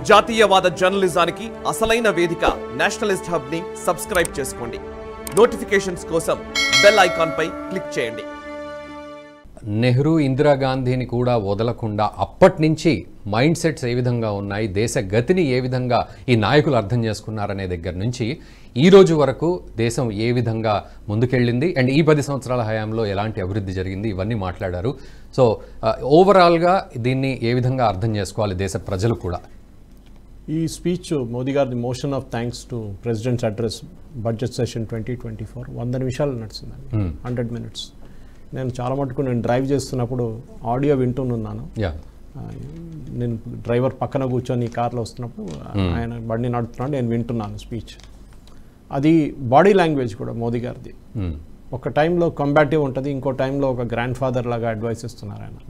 జాతీయవాద జర్నలిజానికి అసలైన వేదిక నేషనలిస్ట్ హబ్ ని సబ్స్క్రైబ్ చేసుకోండి నోటిఫికేషన్స్ కోసం బెల్ ఐకాన్ పై క్లిక్ చేయండి నెహ్రూ ఇందిరాగాంధీని కూడా వదలకుండా అప్పటి నుంచి మైండ్ సెట్స్ ఏ విధంగా ఉన్నాయి దేశ గతిని ఏ విధంగా ఈ నాయకులు అర్థం చేసుకున్నారనే దగ్గర నుంచి ఈ రోజు వరకు దేశం ఏ విధంగా ముందుకెళ్ళింది అండ్ ఈ పది సంవత్సరాల హయాంలో ఎలాంటి అభివృద్ధి జరిగింది ఇవన్నీ మాట్లాడారు సో ఓవరాల్గా దీన్ని ఏ విధంగా అర్థం చేసుకోవాలి దేశ ప్రజలు కూడా ఈ స్పీచ్ మోదీ గారి motion of thanks to president's address budget session twenty twenty four వంద నిమిషాలు నడిచిందండి హండ్రెడ్ మినిట్స్ నేను చాలా మటుకు నేను డ్రైవ్ చేస్తున్నప్పుడు ఆడియో వింటున్నాను యా ఆ, నేను డ్రైవర్ పక్కన కూర్చొని కార్లో వస్తున్నప్పుడు ఆయన బండి నడుపుతున్నాడు నేను వింటున్నాను స్పీచ్ అది బాడీ లాంగ్వేజ్ కూడా మోదీ గారిది ఒక టైంలో కంబాటివ్ ఉంటుంది ఇంకో టైంలో ఒక గ్రాండ్ ఫాదర్ లాగా అడ్వైస్ ఇస్తున్నారు ఆయన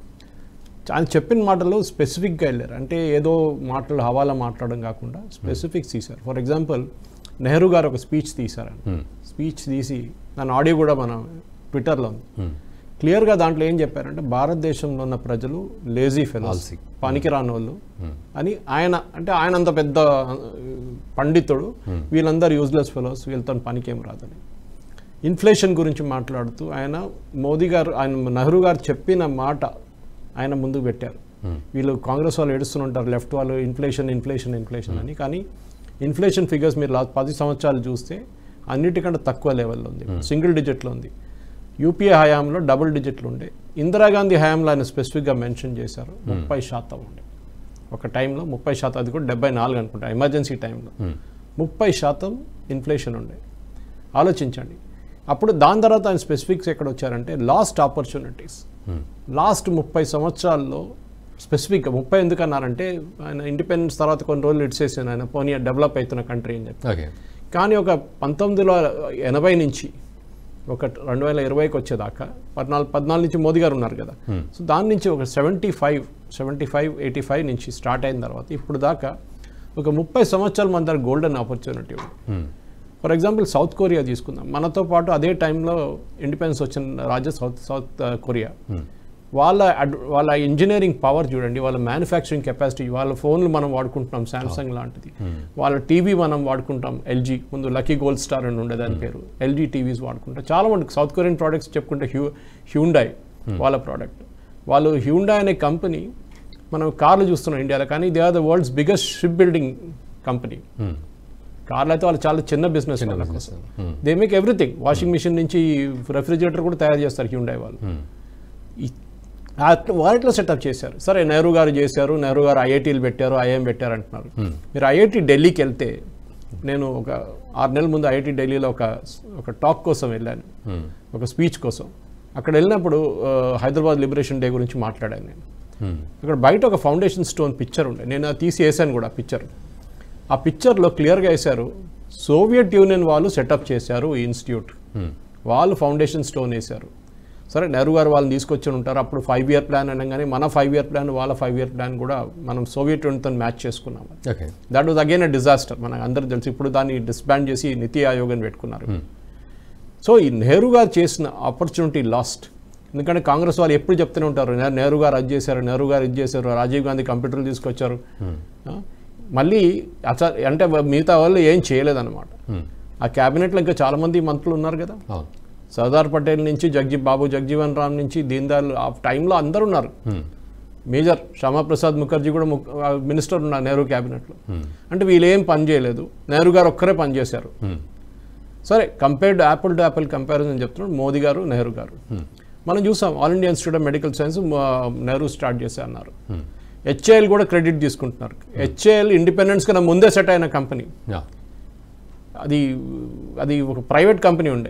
ఆయన చెప్పిన మాటలు స్పెసిఫిక్గా వెళ్ళారు అంటే ఏదో మాటలు హవాలా మాట్లాడడం కాకుండా స్పెసిఫిక్స్ తీశారు ఫర్ ఎగ్జాంపుల్ నెహ్రూ గారు ఒక స్పీచ్ తీశారు స్పీచ్ తీసి దాని ఆడియో కూడా మన ట్విట్టర్లో ఉంది క్లియర్గా దాంట్లో ఏం చెప్పారంటే భారతదేశంలో ఉన్న ప్రజలు లేజీ ఫెలోస్ Alsy. పనికిరాని వాళ్ళు అని ఆయన అంటే ఆయన అంత పెద్ద ఆ, పండితుడు వీళ్ళందరూ యూజ్లెస్ ఫెలోస్ వీళ్ళతో పనికేం రాదని ఇన్ఫ్లేషన్ గురించి మాట్లాడుతూ ఆయన మోదీ గారు ఆయన నెహ్రూ గారు చెప్పిన మాట ఆయన ముందుకు పెట్టారు వీళ్ళు కాంగ్రెస్ వాళ్ళు ఏడుస్తుంటారు లెఫ్ట్ వాళ్ళు ఇన్ఫ్లేషన్ ఇన్ఫ్లేషన్ ఇన్ఫ్లేషన్ అని కానీ ఇన్ఫ్లేషన్ ఫిగర్స్ మీరు లాస్ట్ పది సంవత్సరాలు చూస్తే అన్నిటికంటే తక్కువ లెవెల్లో ఉంది సింగిల్ డిజిట్లో ఉంది యూపీఏ హయాంలో డబుల్ డిజిట్లు ఉండే ఇందిరాగాంధీ హయాంలో ఆయన స్పెసిఫిక్గా మెన్షన్ చేశారు ముప్పై శాతం ఉండే ఒక టైంలో ముప్పై శాతం అది కూడా డెబ్బై నాలుగు అనుకుంటా ఎమర్జెన్సీ టైంలో ముప్పై శాతం ఇన్ఫ్లేషన్ ఉండే ఆలోచించండి అప్పుడు దాని తర్వాత ఆయన స్పెసిఫిక్స్ ఎక్కడ వచ్చారంటే లాస్ట్ ఆపర్చునిటీస్ లాస్ట్ ముప్పై సంవత్సరాల్లో స్పెసిఫిక్గా ముప్పై ఎందుకు అన్నారంటే ఆయన ఇండిపెండెన్స్ తర్వాత కొన్ని రోజులు ఇడ్సేసాను ఆయన పోనీ డెవలప్ అవుతున్న కంట్రీ అని చెప్పి ఓకే కానీ ఒక పంతొమ్మిది వందల ఎనభై నుంచి ఒక రెండు వేల ఇరవైకి వచ్చేదాకా పద్నాలుగు పద్నాలుగు నుంచి మోదీ గారు ఉన్నారు కదా సో దాని నుంచి ఒక seventy five seventy five eighty five నుంచి స్టార్ట్ అయిన తర్వాత ఇప్పుడు దాకా ఒక ముప్పై సంవత్సరాల మన దగ్గర గోల్డెన్ ఆపర్చునిటీ ఉంది ఫర్ ఎగ్జాంపుల్ సౌత్ కొరియా తీసుకుందాం మనతో పాటు అదే టైంలో ఇండిపెండెన్స్ వచ్చిన రాజ్యం సౌత్ సౌత్ ఆ, కొరియా వాళ్ళ అడ్- వాళ్ళ ఇంజనీరింగ్ పవర్ చూడండి వాళ్ళ మ్యానుఫ్యాక్చరింగ్ కెపాసిటీ వాళ్ళ ఫోన్లు మనం వాడుకుంటున్నాం సామ్సంగ్ లాంటిది వాళ్ళ టీవీ మనం వాడుకుంటాం ఎల్జీ ముందు లక్కీ గోల్డ్ స్టార్ అని ఉండే దాని పేరు ఎల్జీ టీవీస్ వాడుకుంటాం చాలా మంది సౌత్ కొరియన్ ప్రోడక్ట్స్ చెప్పుకుంటే హ్యూ హ్యూండాయ్ వాళ్ళ ప్రోడక్ట్ వాళ్ళు హ్యూండాయ్ అనే కంపెనీ మనం కార్లు చూస్తున్నాం ఇండియాలో కానీ they are the world's biggest ship building company కార్లు అయితే వాళ్ళు చాలా చిన్న business they make everything washing machine నుంచి రెఫ్రిజిరేటర్ కూడా తయారు చేస్తారు హ్యూండాయ్ వాళ్ళు ఈ- ఆ వాటిలో సెటప్ చేశారు సరే నెహ్రూ గారు చేశారు నెహ్రూ గారు ఐఐటీలు పెట్టారు ఐఎం పెట్టారు అంటున్నారు మీరు ఐఐటి ఢిల్లీకి వెళ్తే నేను ఒక ఆరు నెలల ముందు ఐఐటి ఢిల్లీలో ఒక ఒక టాక్ కోసం వెళ్ళాను ఒక స్పీచ్ కోసం అక్కడ వెళ్ళినప్పుడు ఆ, హైదరాబాద్ లిబరేషన్ డే గురించి మాట్లాడాను నేను అక్కడ బయట ఒక ఫౌండేషన్ స్టోన్ పిక్చర్ ఉండే నేను అది తీసి వేసాను కూడా పిక్చర్ ఆ పిక్చర్లో క్లియర్గా వేశారు సోవియట్ యూనియన్ వాళ్ళు సెటప్ చేశారు ఈ ఇన్స్టిట్యూట్ వాళ్ళు ఫౌండేషన్ స్టోన్ వేశారు సరే నెహ్రూ గారు వాళ్ళని తీసుకొచ్చి ఉంటారు అప్పుడు ఫైవ్ ఇయర్ ప్లాన్ అనగానే మన ఫైవ్ ఇయర్ ప్లాన్ వాళ్ళ ఫైవ్ ఇయర్ ప్లాన్ కూడా మనం సోవియట్ యూనియన్తో మ్యాచ్ చేసుకున్నాం okay that was again a disaster మనకు అందరూ తెలుసు ఇప్పుడు దాన్ని డిస్బాండ్ చేసి నీతి ఆయోగ్ అని పెట్టుకున్నారు సో ఈ నెహ్రూ గారు చేసిన ఆపర్చునిటీ లాస్ట్ ఎందుకంటే కాంగ్రెస్ వాళ్ళు ఎప్పుడు చెప్తూనే ఉంటారు "నెహ్- నెహ్రూ గారు అది చేశారు నెహ్రూ గారు ఇది చేశారు రాజీవ్ గాంధీ కంప్యూటర్లు తీసుకొచ్చారు ఆ, మళ్ళీ అచ అంటే మిగతా వాళ్ళు ఏం చేయలేదన్నమాట ఆ క్యాబినెట్లో ఇంకా చాలామంది మంత్రులు ఉన్నారు కదా అవును సర్దార్ పటేల్ నుంచి జగ్జీ బాబు జగ్జీవన్ రామ్ నుంచి దీన్ దయాళ్ ఆ టైంలో అందరూ ఉన్నారు మేజర్ శ్యామాప్రసాద్ ముఖర్జీ కూడా ము- ఆ మినిస్టర్ ఉన్నారు నెహ్రూ క్యాబినెట్లో అంటే వీళ్ళు ఏం పని చేయలేదు నెహ్రూ గారు ఒక్కరే పని చేశారు సరే compared apple to apple comparison చెప్తున్నాడు మోదీ గారు నెహ్రూ గారు మనం చూసాం All India Institute of Medical Science Nehru start చేశా అన్నారు హెచ్ఏఎల్ కూడా క్రెడిట్ తీసుకుంటున్నారు హెచ్ఏఎల్ ఇండిపెండెన్స్ కన్నా ముందే సెట్ అయిన కంపెనీ యా అది అది ఒక ప్రైవేట్ కంపెనీ ఉండే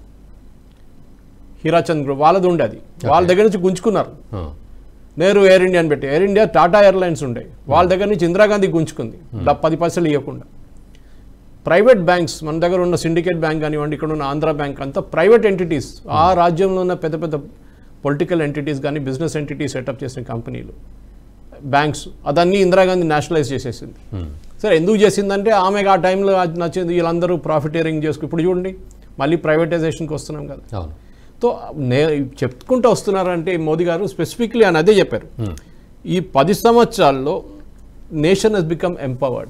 హీరాచంద్ గ్రూప్ వాళ్ళది ఉండే అది వాళ్ళ దగ్గర నుంచి గుంజుకున్నారు నెహ్రూ ఎయిర్ ఇండియా అని పెట్టి ఎయిర్ ఇండియా టాటా ఎయిర్లైన్స్ ఉండే వాళ్ళ దగ్గర నుంచి ఇందిరాగాంధీ గుంజుకుంది డ- పది పైసలు ఇవ్వకుండా ప్రైవేట్ బ్యాంక్స్ మన దగ్గర ఉన్న సిండికేట్ బ్యాంక్ కానివ్వండి ఇక్కడ ఉన్న ఆంధ్ర బ్యాంక్ అంతా ప్రైవేట్ ఎంటిటీస్ ఆ రాజ్యంలో ఉన్న పెద్ద పెద్ద పొలిటికల్ ఎంటిటీస్ కానీ బిజినెస్ ఎంటిటీస్ సెటప్ చేసిన కంపెనీలు బ్యాంక్స్ అదన్నీ ఇందిరాగాంధీ నేషనలైజ్ చేసేసింది సరే ఎందుకు చేసిందంటే ఆమెకు ఆ టైంలో అది నచ్చింది వీళ్ళందరూ ప్రాఫిటేరింగ్ చేసుకు ఇప్పుడు చూడండి మళ్ళీ ప్రైవేటైజేషన్కి వస్తున్నాం కదా అవును తో నే చెప్పుకుంటూ వస్తున్నారంటే మోదీ గారు స్పెసిఫిక్లీ అని అదే చెప్పారు ఈ పది సంవత్సరాల్లో నేషన్ హెస్ బికమ్ ఎంపవర్డ్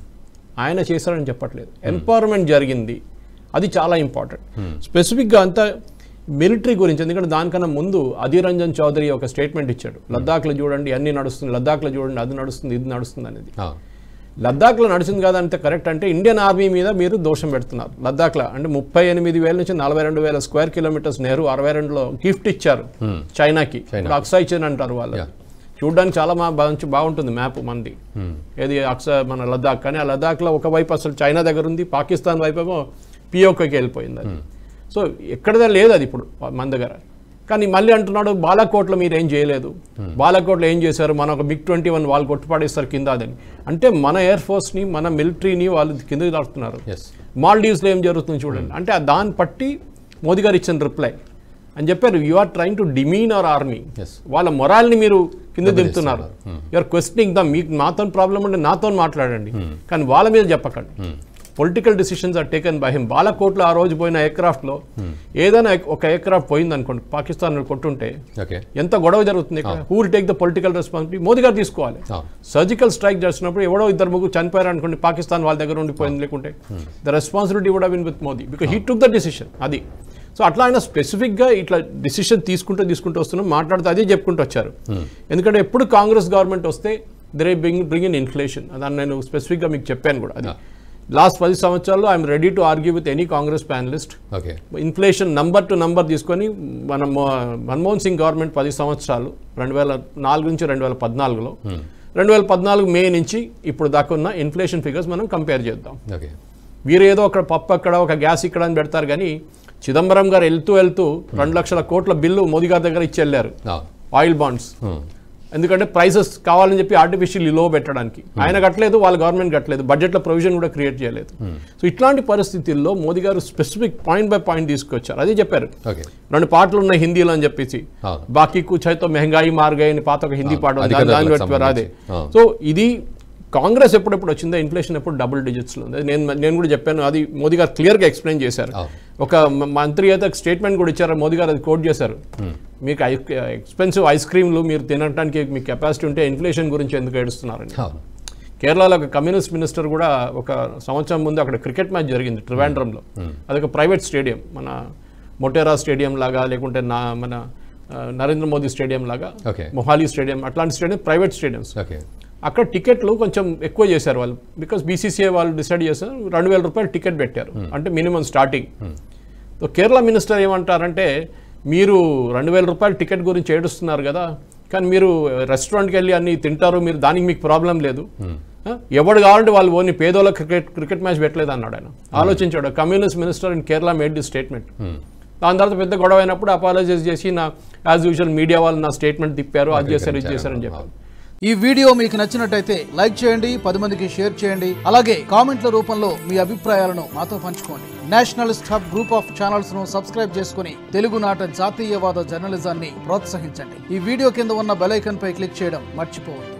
ఆయన చేశారని చెప్పట్లేదు ఎంపవర్మెంట్ జరిగింది అది చాలా ఇంపార్టెంట్ స్పెసిఫిక్గా అంతా మిలిటరీ గురించి ఎందుకంటే దానికన్నా ముందు అధీర్ రంజన్ చౌదరి ఒక స్టేట్మెంట్ ఇచ్చాడు లద్దాఖ్లో చూడండి అన్ని నడుస్తుంది లద్దాఖ్లో చూడండి అది నడుస్తుంది ఇది నడుస్తుంది అనేది అవును లద్దాఖ్లో నడిచింది కాదు అంతే కరెక్ట్ అంటే ఇండియన్ ఆర్మీ మీద మీరు దోషం పెడుతున్నారు లద్దాఖ్లో అంటే ముప్పై ఎనిమిది వేల నుంచి నలభై రెండు వేల స్క్వేర్ కిలోమీటర్స్ నెహ్రూ అరవై రెండులో గిఫ్ట్ ఇచ్చారు చైనాకి ఇప్పుడు అక్సాయ్ చైన్ అంటారు వాళ్ళు Yeah. చూడడానికి చాలా మా మంచి బాగుంటుంది మ్యాప్ మంది ఏది అక్సా మన లద్దాఖ్ కానీ ఆ లద్దాఖ్లో ఒకవైపు అసలు చైనా దగ్గర ఉంది పాకిస్తాన్ వైపు ఏమో పిఓకేకి వెళ్ళిపోయింది అది సో ఎక్కడదా లేదు అది ఇప్పుడు మన దగ్గర కానీ మళ్ళీ అంటున్నాడు బాలాకోట్లో మీరు ఏం చేయలేదు బాలాకోట్లో ఏం చేశారు మన ఒక మిగ్ ట్వంటీ వన్ వాళ్ళు కొట్టుపాడేస్తారు కింద అదని అంటే మన ఎయిర్ ఫోర్స్ని మన మిలిటరీని వాళ్ళు కిందకి దాడుతున్నారు ఎస్ మాల్డీవ్స్లో ఏం జరుగుతుంది చూడండి అంటే ఆ దాన్ని బట్టి మోదీ గారు ఇచ్చిన రిప్లై అని చెప్పారు you are trying to demean our army Yes. వాళ్ళ మొరాల్ని మీరు కింద దింపుతున్నారు యూఆర్ క్వశ్చనింగ్ ద మీకు నాతో ప్రాబ్లం ఉంటే నాతో మాట్లాడండి కానీ వాళ్ళ మీద చెప్పకండి political decisions are taken by him బాలకోట్లో ఆ రోజు పోయిన ఎయిర్క్రాఫ్ట్లో ఏదైనా ఒక ఎయిర్క్రాఫ్ట్ పోయింది అనుకోండి పాకిస్తాన్ కొట్టుంటే ఓకే ఎంత గొడవ జరుగుతుంది ఇక్కడ who will take the political responsibility Modi garu తీసుకోవాలి అవును సర్జికల్ స్ట్రైక్ చేస్తున్నప్పుడు ఎవడో ఇద్దరు ముగ్గురు చనిపోయారు అనుకోండి పాకిస్తాన్ వాళ్ళ దగ్గర ఉండిపోయింది లేకుంటే ద రెస్పాన్సిబిలిటీ కూడా win with Modi because he took the decision అది సో అట్లా ఆయన స్పెసిఫిక్గా ఇట్లా డిసిషన్ తీసుకుంటూ తీసుకుంటూ వస్తున్నాం మాట్లాడుతూ అదే చెప్పుకుంటూ వచ్చారు ఎందుకంటే ఎప్పుడు కాంగ్రెస్ గవర్నమెంట్ వస్తే దరే బ్రింగ్ బ్రింగ్ ఇన్ ఇన్ఫ్లేషన్ దాన్ని నేను స్పెసిఫిక్గా మీకు చెప్పాను కూడా అది లాస్ట్ పది సంవత్సరాల్లో I'm ready to argue with any Congress panelist okay inflation number to number తీసుకొని మన మో- మన్మోహన్ సింగ్ గవర్నమెంట్ పది సంవత్సరాలు రెండు వేల నాలుగు నుంచి రెండు వేల పద్నాలుగులో రెండు వేల పద్నాలుగు మే నుంచి ఇప్పుడు దాకా ఉన్న ఇన్ఫ్లేషన్ ఫిగర్స్ మనం కంపేర్ చేద్దాం ఓకే వీరు ఏదో ఒక పప్పు అక్కడ ఒక గ్యాస్ ఇక్కడ అని పెడతారు కానీ చిదంబరం గారు వెళ్తూ వెళ్తూ రెండు లక్షల కోట్ల బిల్లు మోదీ గారి దగ్గర ఇచ్చి వెళ్ళారు అవును ఆయిల్ బాండ్స్ ఎందుకంటే ప్రైసెస్ కావాలని చెప్పి ఆర్టిఫిషియల్ లో పెట్టడానికి ఆయన కట్టలేదు వాళ్ళ గవర్నమెంట్ కట్టలేదు బడ్జెట్లో ప్రొవిజన్ కూడా క్రియేట్ చేయలేదు సో ఇట్లాంటి పరిస్థితుల్లో మోదీ గారు స్పెసిఫిక్ పాయింట్ బై పాయింట్ తీసుకొచ్చారు అదే చెప్పారు ఓకే రెండు పాటలు ఉన్నాయి హిందీలో అని చెప్పేసి అవును. బాకీ కూర్చోతో మెహంగాయి మార్గాయి అని పాత ఒక హిందీ అవును. పాట ఉంది. అధిక దాన్ని- దాన్ని ధరలకు పెట్టారు అదే సంబంధించి. అవును. సో ఇది కాంగ్రెస్ ఎప్పుడెప్పుడు వచ్చిందో ఇన్ఫ్లేషన్ ఎప్పుడు డబుల్ డిజిట్స్లో ఉంది అది నేను నేను కూడా చెప్పాను అది మోదీ గారు క్లియర్గా ఎక్స్ప్లెయిన్ చేశారు అవును. ఒక మ- మంత్రి అయితే స్టేట్మెంట్ కూడా ఇచ్చారు మోదీ గారు అది కోట్ చేశారు మీకు ఎక్స్పెన్సివ్ ఐస్ క్రీమ్లు మీరు తినడానికి మీకు కెపాసిటీ ఉంటే ఇన్ఫ్లేషన్ గురించి ఎందుకు ఏడుస్తున్నారని అవును కేరళలో ఒక కమ్యూనిస్ట్ మినిస్టర్ కూడా ఒక సంవత్సరం ముందు అక్కడ క్రికెట్ మ్యాచ్ జరిగింది ట్రివాండ్రంలో అదొక ప్రైవేట్ స్టేడియం మన మొటేరా స్టేడియం లాగా లేకుంటే నా మన ఆ, నరేంద్ర మోదీ స్టేడియం లాగా Okay. మొహాలీ స్టేడియం అట్లాంటి స్టేడియం ప్రైవేట్ స్టేడియంస్ ఓకే అక్కడ టికెట్లు కొంచెం ఎక్కువ చేశారు వాళ్ళు బికాస్ బీసీసీఐ వాళ్ళు డిసైడ్ చేశారు రెండు వేల రూపాయలు టికెట్ పెట్టారు అంటే minimum starting so Kerala minister ఏమంటారంటే మీరు రెండు వేల రూపాయల టికెట్ గురించి ఏడుస్తున్నారు కదా కానీ మీరు రెస్టారెంట్కి వెళ్ళి అన్ని తింటారు మీరు దానికి మీకు ప్రాబ్లం లేదు ఆ? ఎవడు కావాలంటే వాళ్ళు ఓన్లీ పేదోళ్ళ క్రికెట్ క్రికెట్ మ్యాచ్ పెట్టలేదు అన్నాడు ఆయన ఆలోచించాడు communist minister in Kerala made the statement దాని తర్వాత పెద్ద గొడవ అయినప్పుడు అపాలజైజ్ చేసి నా యాజ్ యూజువల్ మీడియా వాళ్ళు నా స్టేట్మెంట్ తిప్పారు అది చేశారు ఇది చేశారని చెప్పారు ఈ వీడియో మీకు నచ్చినట్టయితే లైక్ చేయండి పది మందికి షేర్ చేయండి అలాగే కామెంట్ల రూపంలో మీ అభిప్రాయాలను మాతో పంచుకోండి nationalist hub group of channels ను సబ్స్క్రైబ్ చేసుకుని తెలుగునాట జాతీయవాద జర్నలిజాన్ని ప్రోత్సహించండి ఈ వీడియో కింద ఉన్న బెల్ ఐకాన్ పై క్లిక్ చేయడం మర్చిపోవద్దు